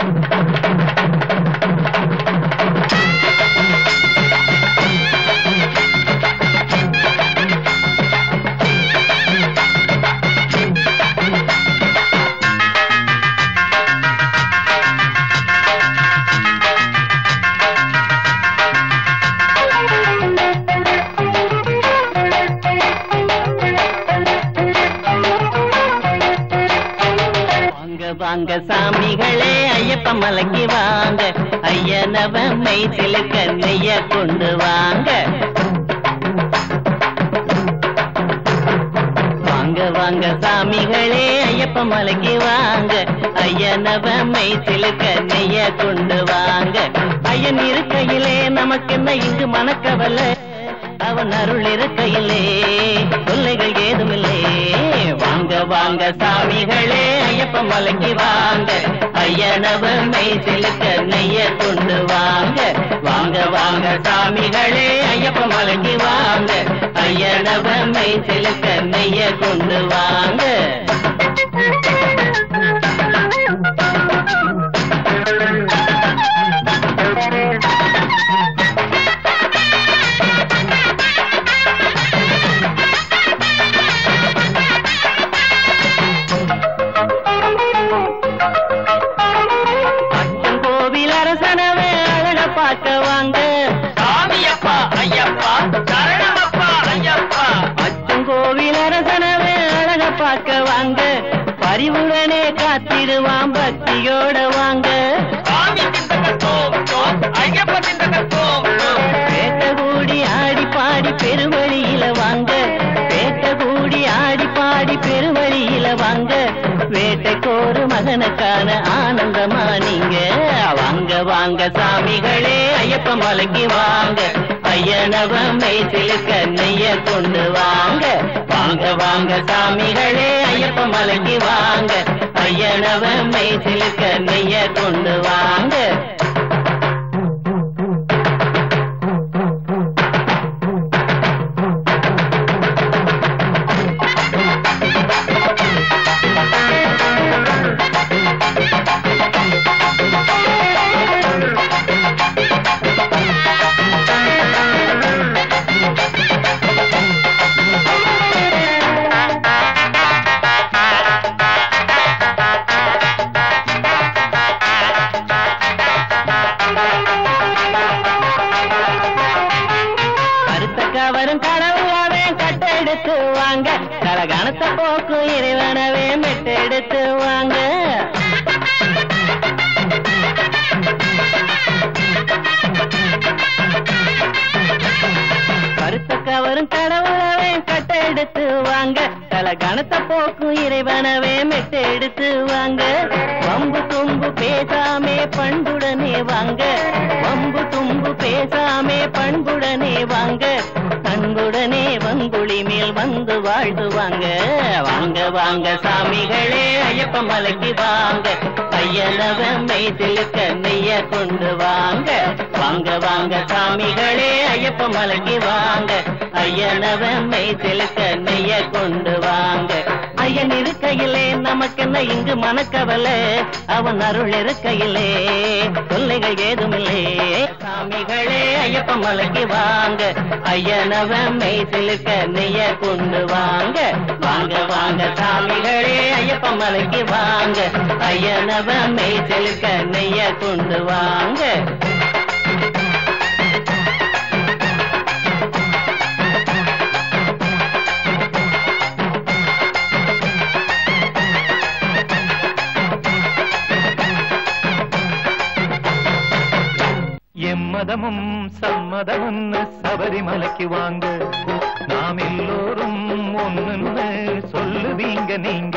வாங்க வாங்க சாமிகளே ஐயப்ப மலைக்கு வாங்க ஐயனவ மெய் சிலுக்க நெய்ய கொண்டு வாங்க வாங்க வாங்க சாமிகளே ஐயப்ப மலைக்கு வாங்க ஐயனவ மெய் சிலுக்க நெய்ய கொண்டு வாங்க ஐயன் இருக்கையிலே நமக்கு என்ன இங்கு மனக்கவலை அவன் அருள் இருக்கையிலே தொல்லைகள் ஏதுமில்லை வாங்க வாங்க சாமிகளே ஐயப்ப மலைக்கு வாங்க ஐயனவ மெய் சிலுக்க நெய்ய கொண்டு வாங்க வாங்க வாங்க சாமிகளே ஐயப்ப மலைக்கு வாங்க ஐயனவ மெய் சிலுக்க நெய்ய கொண்டு வாங்க அச்சன் கோவில் அரசனவே அழக பார்க்க வாங்க சாமியப்பா ஐயப்பா சரணமப்பா ஐயப்பா அச்சன் கோவில் அரசனவே அழக பார்க்க வாங்க பரிவுடனே காத்திடுவான் பக்தியோட வாங்க சாமி திண்டக தோம் தோம் ஐயப்ப திண்டக தோம் தோம் பேட்ட கூடி ஆடி பாடி பெருவழியில வாங்க பேட்ட கூடி ஆடி பாடி பெருவழியில வாங்க வேட்டைக்கோரு மகனுக்கான ஆனந்தமா நீங்க வாங்க வாங்க சாமிகளே ஐயப்ப மலைக்கு வாங்க ஐயனவ மெய் சிலுக்க நெய்ய கொண்டு வாங்க வாங்க வாங்க சாமிகளே ஐயப்ப மலைக்கு வாங்க ஐயனவ மெய் சிலுக்க நெய்ய கொண்டு வாங்க கருத்த கவரும் கடவுளவே கட்டெடுத்து வாங்க கலகணத்த போக்கு இறைவனவே மெட்டெடுத்து வாங்க கருத்த கவரும் கடவுளவே கட்டெடுத்து வாங்க கலகணத்த போக்கு இறைவனவே மெட்டெடுத்து வாங்க வம்பு தும்பு பேசாமே பண்புடனே வாங்க வம்பு தும்பு பேசாமே பண்புடனே வாங்க அன்புடனே வங்குழி மேல் வந்து வாழ்த்துவாங்க வாங்க வாங்க சாமிகளே ஐயப்ப மலைக்கு வாங்க ஐயனவ மெய்திலுக்க நெய்ய கொண்டு வாங்க வாங்க வாங்க சாமிகளே ஐயப்ப மலைக்கு வாங்க ஐயனவ மெய்திலுக்க நெய்ய கொண்டு வாங்க ஐயன் இருக்கையிலே நமக்கென்ன இங்கு மனக்கவலை அவன் அருள் இருக்கையிலே தொல்லைகள் ஏதுமில்லை சாமிகளே ஐயப்ப மலைக்கு வாங்க ஐயனவ மெய் சிலுக்க நெய்ய கொண்டு வாங்க வாங்க வாங்க சாமிகளே ஐயப்ப மலைக்கு வாங்க ஐயனவ மெய் சிலுக்க நெய்ய கொண்டு வாங்க எம்மதமும் சம்மதம்னு சபரிமலைக்கு வாங்க நாம் எல்லோரும் ஒண்ணுன்னு சொல்லுவீங்க நீங்க